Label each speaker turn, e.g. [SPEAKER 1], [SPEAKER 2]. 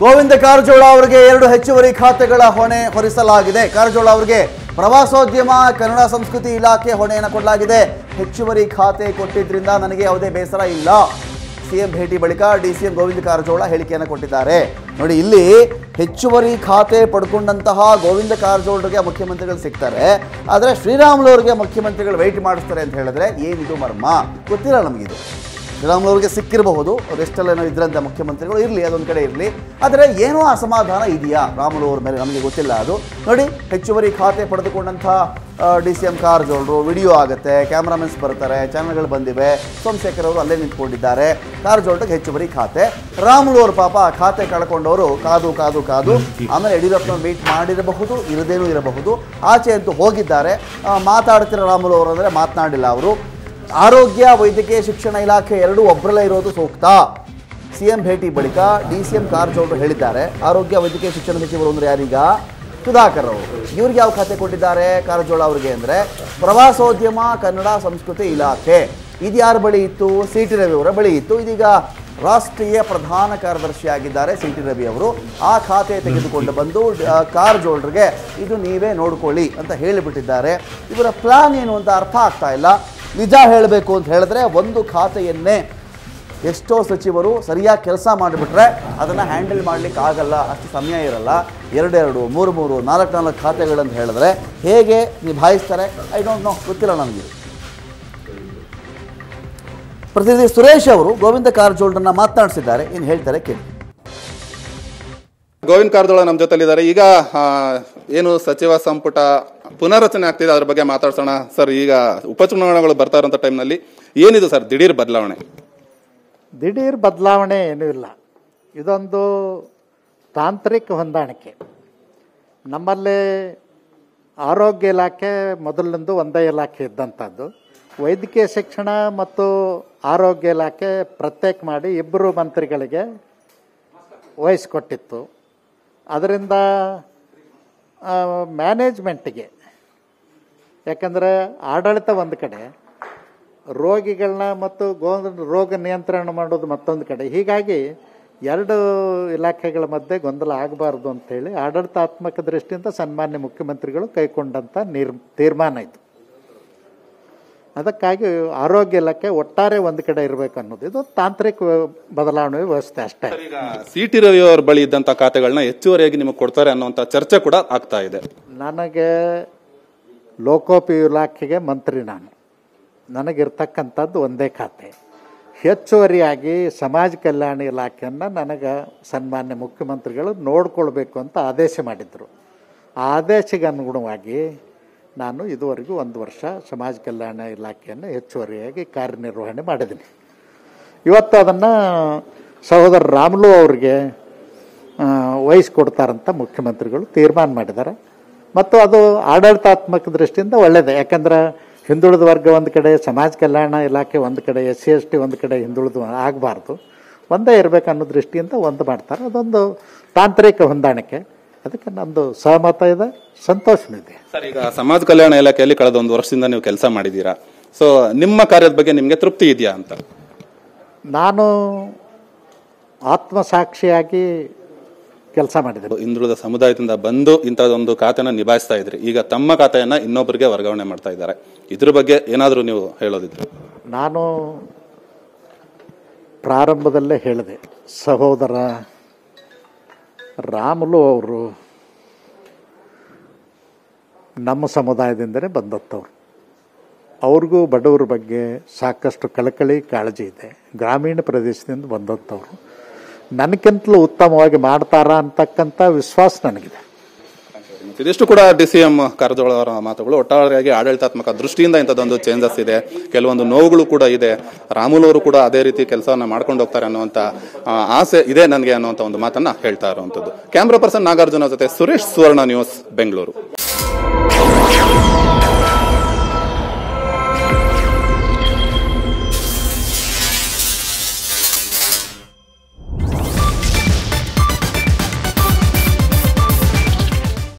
[SPEAKER 1] ಗೋವಿಂದ ಕಾರಜೋಳ ಅವರಿಗೆ ಎರಡು ಹೆಚ್ಚುವರಿ ಖಾತೆಗಳ ಹೊಣೆ ಹೊರಿಸಲಾಗಿದೆ ಕಾರಜೋಳ ಅವರಿಗೆ ಪ್ರವಾಸೋದ್ಯಮ ಕನ್ನಡ ಸಂಸ್ಕೃತಿ ಇಲಾಖೆ ಹೊಣೆಯನ್ನು ಕೊಡಲಾಗಿದೆ ಹೆಚ್ಚುವರಿ ಖಾತೆ ಕೊಟ್ಟಿದ್ರಿಂದ ನನಗೆ ಯಾವುದೇ ಬೇಸರ ಇಲ್ಲ ಸಿಎಂ ಭೇಟಿ ಬಳಿಕ ಡಿಸಿಎಂ ಗೋವಿಂದ ಕಾರಜೋಳ ಹೇಳಿಕೆಯನ್ನು ಕೊಟ್ಟಿದ್ದಾರೆ ನೋಡಿ ಇಲ್ಲಿ ಹೆಚ್ಚುವರಿ ಖಾತೆ ಪಡ್ಕೊಂಡಂತಹ ಗೋವಿಂದ ಕಾರಜೋಳರಿಗೆ ಮುಖ್ಯಮಂತ್ರಿಗಳು ಸಿಗ್ತಾರೆ ಆದರೆ ಶ್ರೀರಾಮುಲು ಅವರಿಗೆ ಮುಖ್ಯಮಂತ್ರಿಗಳು ವೆಯ್ಟ್ ಮಾಡಿಸ್ತಾರೆ ಅಂತ ಹೇಳಿದ್ರೆ ಏನಿದು ಮರ್ಮ ಗೊತ್ತಿಲ್ಲ ನಮಗಿದು ಶ್ರೀರಾಮುಲು ಅವರಿಗೆ ಸಿಕ್ಕಿರಬಹುದು ಅವ್ರು ಎಷ್ಟೆಲ್ಲೇನೋ ಇದ್ರಂತೆ ಮುಖ್ಯಮಂತ್ರಿಗಳು ಇರಲಿ ಅದೊಂದು ಕಡೆ ಇರಲಿ ಆದರೆ ಏನೋ ಅಸಮಾಧಾನ ಇದೆಯಾ ರಾಮುಲು ಅವ್ರ ಮೇಲೆ ನಮಗೆ ಗೊತ್ತಿಲ್ಲ ಅದು ನೋಡಿ ಹೆಚ್ಚುವರಿ ಖಾತೆ ಪಡೆದುಕೊಂಡಂಥ ಡಿ ಸಿ ಎಂ ಕಾರಜೋಳರು ವಿಡಿಯೋ ಆಗುತ್ತೆ ಕ್ಯಾಮ್ರಾಮನ್ಸ್ ಬರ್ತಾರೆ ಚಾನಲ್ಗಳು ಬಂದಿವೆ ಸೋಮಶೇಖರ್ ಅವರು ಅಲ್ಲೇ ನಿಂತ್ಕೊಂಡಿದ್ದಾರೆ ಕಾರಜೋಳರಿಗೆ ಹೆಚ್ಚುವರಿ ಖಾತೆ ರಾಮುಲು ಅವರು ಪಾಪ ಆ ಖಾತೆ ಕಳ್ಕೊಂಡವರು ಕಾದು ಕಾದು ಕಾದು ಆಮೇಲೆ ಯಡಿಯೂರಪ್ಪನ ಮೀಟ್ ಮಾಡಿರಬಹುದು ಇರದೇನೂ ಇರಬಹುದು ಆಚೆ ಅಂತೂ ಹೋಗಿದ್ದಾರೆ ಆ, ಮಾತಾಡ್ತಿರೋ ರಾಮುಲು ಅವರು ಅಂದರೆ ಮಾತನಾಡಿಲ್ಲ ಅವರು ಆರೋಗ್ಯ ವೈದ್ಯಕೀಯ ಶಿಕ್ಷಣ ಇಲಾಖೆ ಎರಡೂ ಒಬ್ಬರಲ್ಲೇ ಇರೋದು ಸೂಕ್ತ ಸಿಎಂ ಭೇಟಿ ಬಳಿಕ ಡಿ ಸಿ ಎಂ ಕಾರಜೋಳರು ಹೇಳಿದ್ದಾರೆ ಆರೋಗ್ಯ ವೈದ್ಯಕೀಯ ಶಿಕ್ಷಣ ಸಚಿವರು ಅಂದ್ರೆ ಯಾರೀಗ ಸುಧಾಕರ್ ಅವರು ಇವ್ರಿಗೆ ಯಾವ ಖಾತೆ ಕೊಟ್ಟಿದ್ದಾರೆ ಕಾರಜೋಳ ಅವರಿಗೆ ಅಂದರೆ ಪ್ರವಾಸೋದ್ಯಮ ಕನ್ನಡ ಸಂಸ್ಕೃತಿ ಇಲಾಖೆ ಇದು ಯಾರ ಬಳಿ ಇತ್ತು ಸಿ ಟಿ ರವಿ ಅವರ ಬಳಿ ಇತ್ತು ಇದೀಗ ರಾಷ್ಟ್ರೀಯ ಪ್ರಧಾನ ಕಾರ್ಯದರ್ಶಿಯಾಗಿದ್ದಾರೆ ಸಿ ಟಿ ರವಿ ಅವರು ಆ ಖಾತೆ ತೆಗೆದುಕೊಂಡು ಬಂದು ಆ, ಕಾರಜೋಳರಿಗೆ ಇದು ನೀವೇ ನೋಡ್ಕೊಳ್ಳಿ ಅಂತ ಹೇಳಿಬಿಟ್ಟಿದ್ದಾರೆ ಇವರ ಪ್ಲಾನ್ ಏನು ಅಂತ ಅರ್ಥ ಆಗ್ತಾ ಇಲ್ಲ ನಿಜ ಹೇಳಬೇಕು ಅಂತ ಹೇಳಿದ್ರೆ ಒಂದು ಖಾತೆಯನ್ನೇ ಎಷ್ಟೋ ಸಚಿವರು ಸರಿಯಾಗಿ ಕೆಲಸ ಮಾಡಿಬಿಟ್ರೆ ಅದನ್ನು ಹ್ಯಾಂಡಲ್ ಮಾಡ್ಲಿಕ್ಕೆ ಆಗಲ್ಲ ಅಷ್ಟು ಸಮಯ ಇರಲ್ಲ ಎರಡೆರಡು ಮೂರು ಮೂರು ನಾಲ್ಕು ನಾಲ್ಕು ಖಾತೆಗಳಂತ ಹೇಳಿದ್ರೆ ಹೇಗೆ ನಿಭಾಯಿಸ್ತಾರೆ ಐ ಡೋಂಟ್ ನೋ ಗೊತ್ತಿಲ್ಲ ನನಗೆ ಪ್ರತಿನಿಧಿ ಸುರೇಶ್ ಅವರು ಗೋವಿಂದ ಕಾರಜೋಳರನ್ನ ಮಾತನಾಡಿಸಿದ್ದಾರೆ ಏನು ಹೇಳ್ತಾರೆ ಕೇಳಿ
[SPEAKER 2] ಗೋವಿಂದ್ ಕಾರಜೋಳ ನಮ್ಮ ಜೊತೆಲಿದ್ದಾರೆ ಈಗ ಆ, ಏನು ಸಚಿವ ಸಂಪುಟ ಪುನರ್ರಚನೆ ಆಗ್ತಿದೆ ಅದ್ರ ಬಗ್ಗೆ ಮಾತಾಡ್ಸೋಣ ಸರ್ ಈಗ ಉಪಚುನಾವಣೆಗಳು ಬರ್ತಾ ಇರೋಂಥ ಟೈಮ್ನಲ್ಲಿ ಏನಿದು ಸರ್ ದಿಢೀರ್ ಬದಲಾವಣೆ
[SPEAKER 3] ದಿಢೀರ್ ಬದಲಾವಣೆ ಏನೂ ಇಲ್ಲ ಇದೊಂದು ತಾಂತ್ರಿಕ ಹೊಂದಾಣಿಕೆ ನಮ್ಮಲ್ಲಿ ಆರೋಗ್ಯ ಇಲಾಖೆ ಮೊದಲಿಂದು ಒಂದೇ ಇಲಾಖೆ ಇದ್ದಂಥದ್ದು ವೈದ್ಯಕೀಯ ಶಿಕ್ಷಣ ಮತ್ತು ಆರೋಗ್ಯ ಇಲಾಖೆ ಪ್ರತ್ಯೇಕ ಮಾಡಿ ಇಬ್ಬರು ಮಂತ್ರಿಗಳಿಗೆ ವಹಿಸ್ಕೊಟ್ಟಿತ್ತು ಅದರಿಂದ ಮ್ಯಾನೇಜ್ಮೆಂಟಿಗೆ ಯಾಕಂದರೆ ಆಡಳಿತ ಒಂದು ಕಡೆ ರೋಗಿಗಳನ್ನ ಮತ್ತು ಗೋ ರೋಗ ನಿಯಂತ್ರಣ ಮಾಡೋದು ಮತ್ತೊಂದು ಕಡೆ ಹೀಗಾಗಿ ಎರಡು ಇಲಾಖೆಗಳ ಮಧ್ಯೆ ಗೊಂದಲ ಆಗಬಾರ್ದು ಅಂತೇಳಿ ಆಡಳಿತಾತ್ಮಕ ದೃಷ್ಟಿಯಿಂದ ಸನ್ಮಾನ್ಯ ಮುಖ್ಯಮಂತ್ರಿಗಳು ಕೈಗೊಂಡಂಥ ನೀರ್ ತೀರ್ಮಾನ ಇದು ಅದಕ್ಕಾಗಿ ಆರೋಗ್ಯ ಇಲಾಖೆ ಒಟ್ಟಾರೆ ಒಂದು ಕಡೆ ಇರಬೇಕು ಅನ್ನೋದು ಇದು ತಾಂತ್ರಿಕ ಬದಲಾವಣೆ ವ್ಯವಸ್ಥೆ ಅಷ್ಟೇ
[SPEAKER 2] ಈಗ ಸಿ ಟಿ ರವಿ ಅವ್ರ ಬಳಿ ಇದ್ದಂಥ ಖಾತೆಗಳನ್ನ ಹೆಚ್ಚುವರಿಯಾಗಿ ನಿಮಗೆ ಕೊಡ್ತಾರೆ ಅನ್ನುವಂಥ ಚರ್ಚೆ ಕೂಡ ಆಗ್ತಾ ಇದೆ
[SPEAKER 3] ನನಗೆ ಲೋಕೋಪಯೋಗಿ ಇಲಾಖೆಗೆ ಮಂತ್ರಿ ನಾನು ನನಗಿರ್ತಕ್ಕಂಥದ್ದು ಒಂದೇ ಖಾತೆ ಹೆಚ್ಚುವರಿಯಾಗಿ ಸಮಾಜ ಕಲ್ಯಾಣ ಇಲಾಖೆಯನ್ನು ನನಗೆ ಸನ್ಮಾನ್ಯ ಮುಖ್ಯಮಂತ್ರಿಗಳು ನೋಡ್ಕೊಳ್ಬೇಕು ಅಂತ ಆದೇಶ ಮಾಡಿದರು ಆ ಆದೇಶಕ್ಕೆ ಅನುಗುಣವಾಗಿ ನಾನು ಇದುವರೆಗೂ ಒಂದು ವರ್ಷ ಸಮಾಜ ಕಲ್ಯಾಣ ಇಲಾಖೆಯನ್ನು ಹೆಚ್ಚುವರಿಯಾಗಿ ಕಾರ್ಯನಿರ್ವಹಣೆ ಮಾಡಿದ್ದೀನಿ ಇವತ್ತು ಅದನ್ನು ಸಹೋದರ ರಾಮುಲು ಅವರಿಗೆ ಆ, ವಹಿಸ್ಕೊಡ್ತಾರಂತ ಮುಖ್ಯಮಂತ್ರಿಗಳು ತೀರ್ಮಾನ ಮಾಡಿದ್ದಾರೆ ಮತ್ತು ಅದು ಆಡಳಿತಾತ್ಮಕ ದೃಷ್ಟಿಯಿಂದ ಒಳ್ಳೆಯದೇ ಯಾಕಂದ್ರೆ ಹಿಂದುಳಿದ ವರ್ಗ ಒಂದು ಕಡೆ ಸಮಾಜ ಕಲ್ಯಾಣ ಇಲಾಖೆ ಒಂದು ಕಡೆ ಎಸ್ ಸಿ ಎಸ್ ಟಿ ಒಂದು ಕಡೆ ಹಿಂದುಳಿದು ಆಗಬಾರ್ದು ಒಂದೇ ಇರಬೇಕು ಅನ್ನೋ ದೃಷ್ಟಿಯಿಂದ ಒಂದು ಮಾಡ್ತಾರೆ ಅದೊಂದು ತಾಂತ್ರಿಕ ಹೊಂದಾಣಿಕೆ ಅದಕ್ಕೆ ನಂದು ಸಹಮತ ಇದೆ ಸಂತೋಷನೂ ಇದೆ
[SPEAKER 2] ಸರ್ ಈಗ ಸಮಾಜ ಕಲ್ಯಾಣ ಇಲಾಖೆಯಲ್ಲಿ ಕಳೆದ ಒಂದು ವರ್ಷದಿಂದ ನೀವು ಕೆಲಸ ಮಾಡಿದ್ದೀರಾ ಸೊ ನಿಮ್ಮ ಕಾರ್ಯದ ಬಗ್ಗೆ ನಿಮಗೆ ತೃಪ್ತಿ ಇದೆಯಾ ಅಂತ
[SPEAKER 3] ನಾನು ಆತ್ಮಸಾಕ್ಷಿಯಾಗಿ ಕೆಲಸ ಮಾಡಿದ್ದೇನೆ
[SPEAKER 2] ಹಿಂದುಳಿದ ಸಮುದಾಯದಿಂದ ಬಂದು ಇಂಥದ್ದೊಂದು ಖಾತೆನ ನಿಭಾಯಿಸ್ತಾ ಇದ್ರಿ ಈಗ ತಮ್ಮ ಖಾತೆಯನ್ನ ಇನ್ನೊಬ್ಬರಿಗೆ ವರ್ಗಾವಣೆ ಮಾಡ್ತಾ ಇದ್ದಾರೆ ಇದ್ರ ಬಗ್ಗೆ ಏನಾದರೂ ನೀವು ಹೇಳೋದಿದ್ರೆ
[SPEAKER 3] ನಾನು ಪ್ರಾರಂಭದಲ್ಲೇ ಹೇಳಿದೆ ಸಹೋದರ ರಾಮುಲು ಅವರು ನಮ್ಮ ಸಮುದಾಯದಿಂದಲೇ ಬಂದತ್ತವ್ರು ಅವ್ರಿಗೂ ಬಡವರ ಬಗ್ಗೆ ಸಾಕಷ್ಟು ಕಳಕಳಿ ಕಾಳಜಿ ಇದೆ ಗ್ರಾಮೀಣ ಪ್ರದೇಶದಿಂದ ಬಂದಂಥವ್ರು ನನಗಿಂತಲೂ ಉತ್ತಮವಾಗಿ ಮಾಡ್ತಾರಾ ಅಂತಕ್ಕಂಥ ವಿಶ್ವಾಸ ನನಗಿದೆ
[SPEAKER 2] ಇದಿಷ್ಟು ಕೂಡ ಡಿ ಸಿ ಎಂ ಕಾರಜೋಳ ಅವರ ಮಾತುಗಳು ಒಟ್ಟಾರೆಯಾಗಿ ಆಡಳಿತಾತ್ಮಕ ದೃಷ್ಟಿಯಿಂದ ಇಂಥದ್ದೊಂದು ಚೇಂಜಸ್ ಇದೆ ಕೆಲವೊಂದು ನೋವುಗಳು ಕೂಡ ಇದೆ ರಾಮುಲು ಅವರು ಕೂಡ ಅದೇ ರೀತಿ ಕೆಲಸವನ್ನ ಮಾಡ್ಕೊಂಡು ಹೋಗ್ತಾರೆ ಅನ್ನುವಂಥ ಆ, ಆಸೆ ಇದೆ ನನಗೆ ಅನ್ನುವಂಥ ಒಂದು ಮಾತನ್ನ ಹೇಳ್ತಾ ಇರುವಂಥದ್ದು ಕ್ಯಾಮ್ರಾ ಪರ್ಸನ್ ನಾಗಾರ್ಜುನ ಜೊತೆ ಸುರೇಶ್ ಸುವರ್ಣ ನ್ಯೂಸ್ ಬೆಂಗಳೂರು